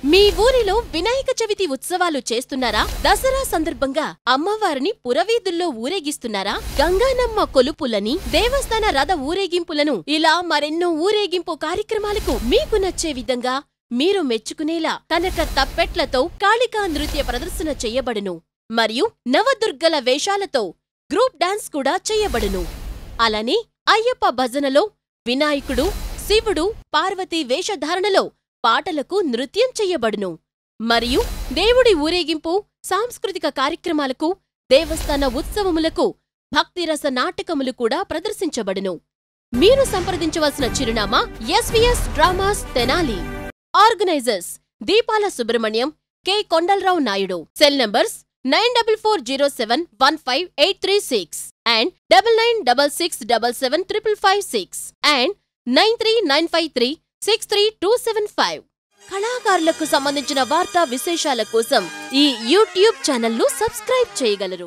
మీ ఊరిలో వినాయక చవితి ఉత్సవాలు చేస్తున్నారా దసరా సందర్భంగా అమ్మవారిని పురవీధుల్లో ఊరేగిస్తున్నారా గంగానమ్మ కొలుపులని దేవస్థాన రథ ఊరేగింపులను ఇలా మరెన్నో ఊరేగింపు కార్యక్రమాలకు మీకు నచ్చే విధంగా మీరు మెచ్చుకునేలా కనక తప్పెట్లతో కాళికా నృత్య ప్రదర్శన చెయ్యబడును మరియు నవదుర్గల వేషాలతో గ్రూప్ డాన్స్ కూడా చెయ్యబడును అలానే అయ్యప్ప భజనలో వినాయకుడు శివుడు పార్వతీ వేషధారణలో పాటలకు నృత్యం చెయ్యబడును మరియు దేవుడి ఊరేగింపు సాంస్కృతిక కార్యక్రమాలకు దేవస్థాన ఉత్సవములకు భక్తిరస నాటకములు కూడా ప్రదర్శించబడును మీరు సంప్రదించవలసిన చిరునామా SVS dramas Tenali organisers Deepala Subrahmanyam K Kondalarao Naidu cell numbers nine double four zero seven one five eight three six and double nine double six double seven triple five six and nine three nine five three six three two seven five కళాకారులకు సంబంధించిన వార్తా విశేషాల కోసం ఈ YouTube ఛానల్ను subscribe చేయగలరు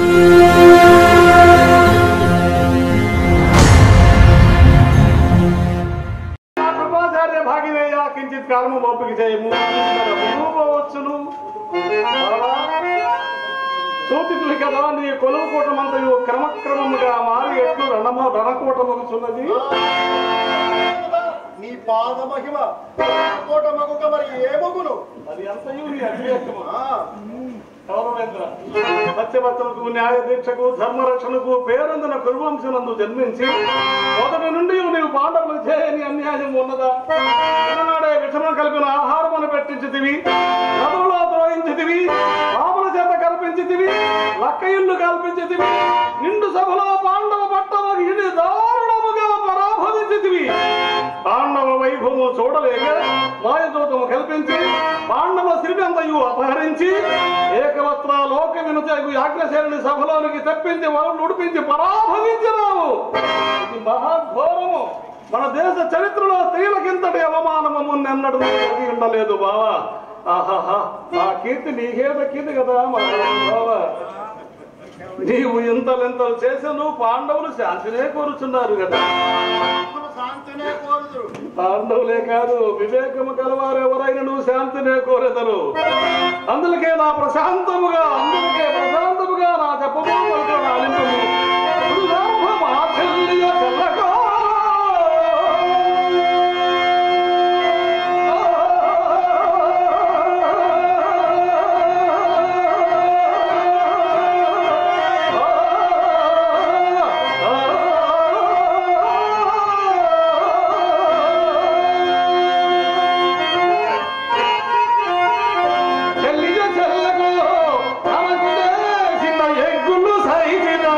కృపాచార్య భాగినేయ కించిత్ కాలము ఓపిక చేయము పోవచ్చును సూచితులు కదా నీ కొలువు కూటమంతయు క్రమక్రమముగా మారి ఎట్లు రణమ రణకూటమగుచున్నది నీ పాద మహిమ కోట మగుక మరి ఏ మగును అది అంతయు నీ అభివేకము ఆ, గౌరవేంద్ర సత్యవతులకు న్యాయ దీక్షకు ధర్మరక్షణకు పేరొందిన కురువంశనందు జన్మించి మొదటి నుండి నీవు పాండవులు చేయని అన్యాయం ఉన్నదా చిన్ననాడే విషమం కలిపిన ఆహారమును పెట్టించితివి నదులలో ద్రోహించితివి పాపల చేత కల్పించితివి లక్క ఇల్లు కల్పించితివి నిండు సభలో పాండవ పట్టవ ఇడి దారుణముగా పరాభవించితివి పాండవ వైభవము చూడలేక మాయదూతము కల్పించి పాండవ శ్రీకంతయు అపహరించి ఏకవత్ర లోక వినుతకు యాజ్ఞశైలిని సభలోనికి తెప్పించి వాళ్ళు ఉడిపించి పరాభవించినావు ఇది మహాఘోరము మన దేశ చరిత్రలో స్త్రీలకింతటి అవమానము మున్నెన్నడూ జరిగి ఉండలేదు బావా ఆహాహా ఆ కీర్తి నీకే దక్కింది కదా మా బావా నీవు ఇంతలెంతలు చేసాను పాండవులు శాంతినే కోరుచున్నారు కదా మన శాంతినే కోరుదురు పాండవులే కాదు వివేకము కలవారు ఎవరైనా నువ్వు శాంతినే కోరెదరు అందుకే నా ప్రశాంతముగా అందుకే ప్రశాంతముగా నా చెప్పబోతున్న ఆలింపము ఉల్లాభం ఆచల్య చల్లగా. చెల్లియ చెల్లకు తనకు చేసిన ఎగ్గులు సైదిన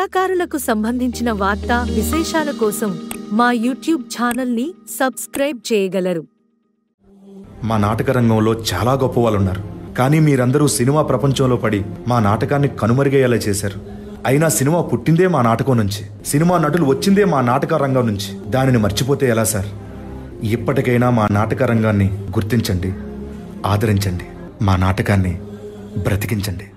కళాకారులకు సంబంధించిన వార్తా విశేషాల కోసం మా యూట్యూబ్ ఛానల్ని సబ్స్క్రైబ్ చేయగలరు మా నాటక రంగంలో చాలా గొప్ప వాళ్ళు ఉన్నారు కానీ మీరందరూ సినిమా ప్రపంచంలో పడి మా నాటకాన్ని కనుమరుగయ్యేలా చేశారు అయినా సినిమా పుట్టిందే మా నాటకం నుంచి సినిమా నటులు వచ్చిందే మా నాటక రంగం నుంచి దానిని మర్చిపోతే ఎలా సార్ ఇప్పటికైనా మా నాటక రంగాన్ని గుర్తించండి ఆదరించండి మా నాటకాన్ని బ్రతికించండి